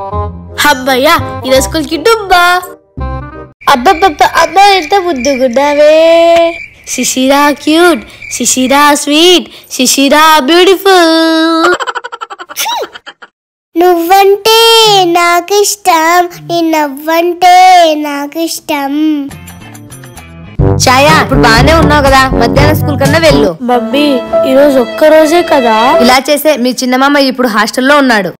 అమ్మయ్యా ఈరోజు స్కూల్ కి డుబ్బా అబ్బబ్బబ్బ అమ్మ ఎంత ముద్దుగున్నావే Shishira cute Shishira sweet Shishira beautiful నువ్వంటే నాకు ఇష్టం నీ నవ్వంటే నాకు ఇష్టం ఛాయా ఇప్పుడు బానే ఉన్నావు కదా మధ్యాహ్నం స్కూల్ కన్నా వెళ్ళు మమ్మీ ఈరోజు ఒక్క రోజే కదా ఇలా చేసే మీ చిన్నమామ ఇప్పుడు హాస్టల్లో ఉన్నాడు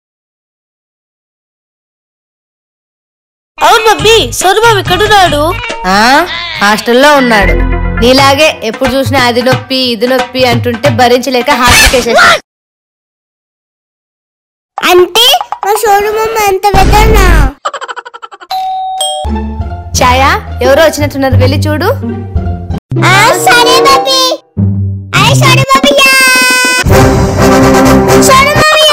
అవును మమ్మీ సోనుబాబు ఎక్కడున్నాడు ఆ హాస్టల్లో ఉన్నాడు నీలాగే ఎప్పుడు చూసినా అది నొప్పి ఇది నొప్పి అంటుంటే భరించలేక హాస్టల్ కేసేసా అంటే మా సోనుమమ్మ ఎంత పెద్దనా ఛాయా ఎవరో వచ్చినట్టున్నారు వెళ్ళి చూడు ఆ, సరే బాబీ అరే సోను బాబియా సోను బాబియా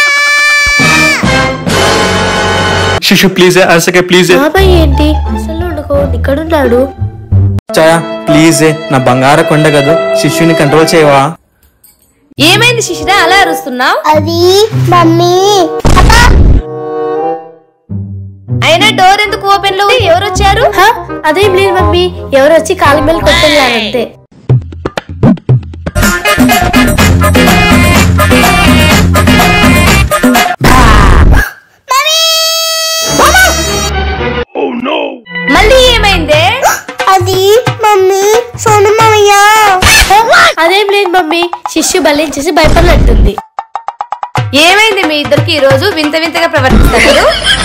శిశు ప్లీజ్ అరసకే ప్లీజ్ బాబాయ్ ఏంటి అసలు ఉండకో ఇక్కడున్నాడు ఛాయా ప్లీజ్ నా బంగార కొండ కదూ శిష్యుని కంట్రోల్ చేయవా ఏమైంది శిశిరా అలా అరుస్తున్నావు అది మమ్మీ అబ్బా అయినా డోర్ ఎందుకు ఓపెన్ లో ఉంది? ఎవరు వచ్చారు హ? అదేం లేదు మమ్మీ ఎవరు వచ్చి కాలి మీద కొట్టేయాలంతే మళ్ళీ ఏమైందే అది మమ్మీ సోను మామయ్య అదేం లేదు మమ్మీ శిష్యు బలించేసి భయపడినట్టుంది ఏమైంది మీ ఇద్దరికి ఈ రోజు వింత వింతగా ప్రవర్తిస్తారు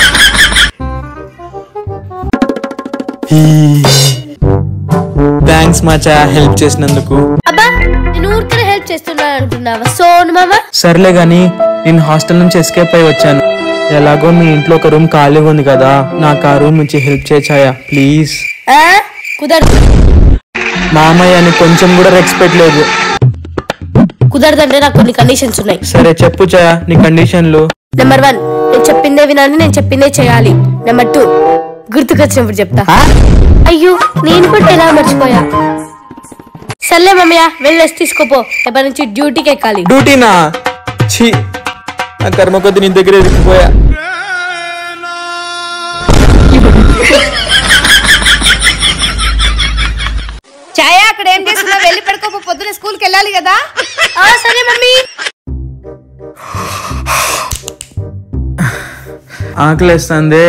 థ్యాంక్స్ మా ఛాయా హెల్ప్ చేసినందుకు అబ్బా నేను ఊరికనే హెల్ప్ చేస్తున్నాను అనుకున్నావా సోను మామ సర్లే గాని నేను హాస్టల్ నుంచి ఎస్కేప్ అయి వచ్చాను ఎలాగో మీ ఇంట్లో ఒక రూమ్ ఖాళీగా ఉంది కదా నాకు ఆ రూమ్ నుంచి హెల్ప్ చేయ ఛాయా ప్లీజ్ ఆ? కుదరదు మామయ్య అని కొంచెం కూడా రెస్పెక్ట్ లేదు కుదరదంటే నాకు కొన్ని కండిషన్స్ ఉన్నాయి సరే చెప్పు ఛాయా నీ కండిషన్లు నెంబర్ వన్ నేను చెప్పిందే వినాలి నేను చెప్పిందే చేయాలి నెంబర్ టూ గుర్తుకొచ్చినప్పుడు చెప్తా అయ్యో నేను కూడా ఎలా మర్చిపోయా సర్లే మమ్మయ్య వెళ్ళేసి తీసుకోపో ఎప్పటి నుంచి డ్యూటీకి ఎక్కాలి డ్యూటీనా ఛీ నా కర్మ కొద్ది నీ దగ్గర ఎదిగిపోయా ఛాయా అక్కడ ఏం చేస్తున్నావు వెళ్ళి పడుకోపో పొద్దున స్కూల్కి వెళ్ళాలి కదా ఆ, సరే మమ్మీ ఆకలేస్తుంది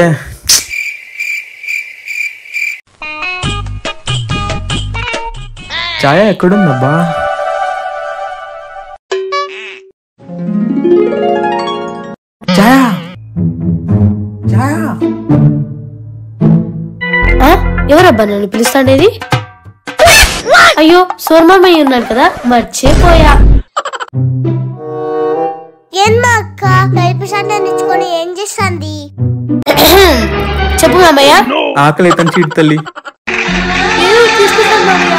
ఛాయ ఎక్కడుందబ్బా ఛాయ ఛాయ ఆ? ఎవరబ్బా నన్ను పిలుస్తాడేది అయ్యో సోర్మమ్మయ్య ఉన్నాడు కదా మర్చిపోయా ఏం మా అక్క కలిపి సంటే ఇచ్చుకొని ఏం చేస్తుంది చెప్పు మామయ్య ఆకలి తన చీటి తల్లి ఏదో ఒకటి తీసుకుంటాను మామయ్య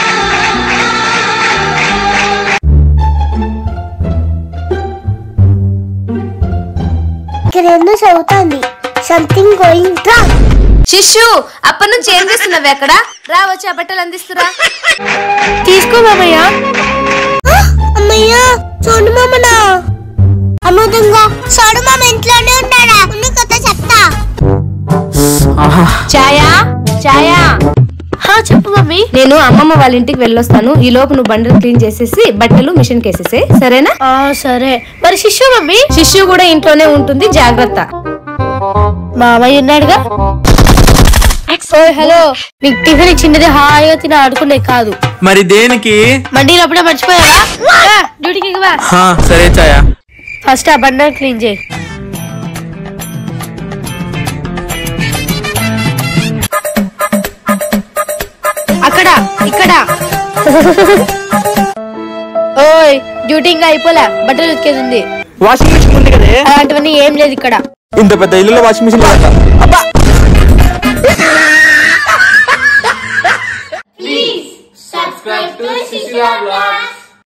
ఇక్కడ ఎందుకు చదువుతుంది సంథింగ్ గోయింగ్ రాంగ్ శిష్యు అప్పటి నుంచి ఏం చేస్తున్నావు అక్కడ రా వచ్చి ఆ బట్టలు అందిస్తురా తీసుకో మామయ్య అమ్మయ్యా చూడు మామనా అమృతంగా చూడు మామ ఇంట్లోనే ఉన్నాడా ఉన్న కథ చెప్తా ఆహా ఛాయా ఛాయా హా చెప్పు మమ్మీ నేను అమ్మమ్మ వాళ్ళ ఇంటికి వెళ్ళొస్తాను ఈ లోపు నువ్వు బండలు క్లీన్ చేసేసి బట్టలు మిషన్ కేసేసే సరేనా ఆ సరే మరి శిష్యు మమ్మీ శిష్యు కూడా ఇంట్లోనే ఉంటుంది జాగ్రత్త మామయ్య ఉన్నాడుగా ఓయ్ హలో నీకు టిఫిన్ ఇచ్చింది హాయిగా తిని ఆడుకునే కాదు మరి దేనికి మండీలు అప్పుడే మర్చిపోయావా రా, డ్యూటీకి ఇవ్వవా హా, సరే ఛాయ ఫస్ట్ ఆ బండలు క్లీన్ చేయి అక్కడ ఇక్కడ ఓయ్ డ్యూటీ ఇంకా అయిపోలే బట్టలు ఉతికేది వాషింగ్ మిషన్ ఉంది కదే అలాంటివన్నీ ఏం లేదు ఇక్కడ ఇంత పెద్ద ఇల్లులో వాషింగ్ మిషన్ లేదట అబ్బా subscribe to Shishira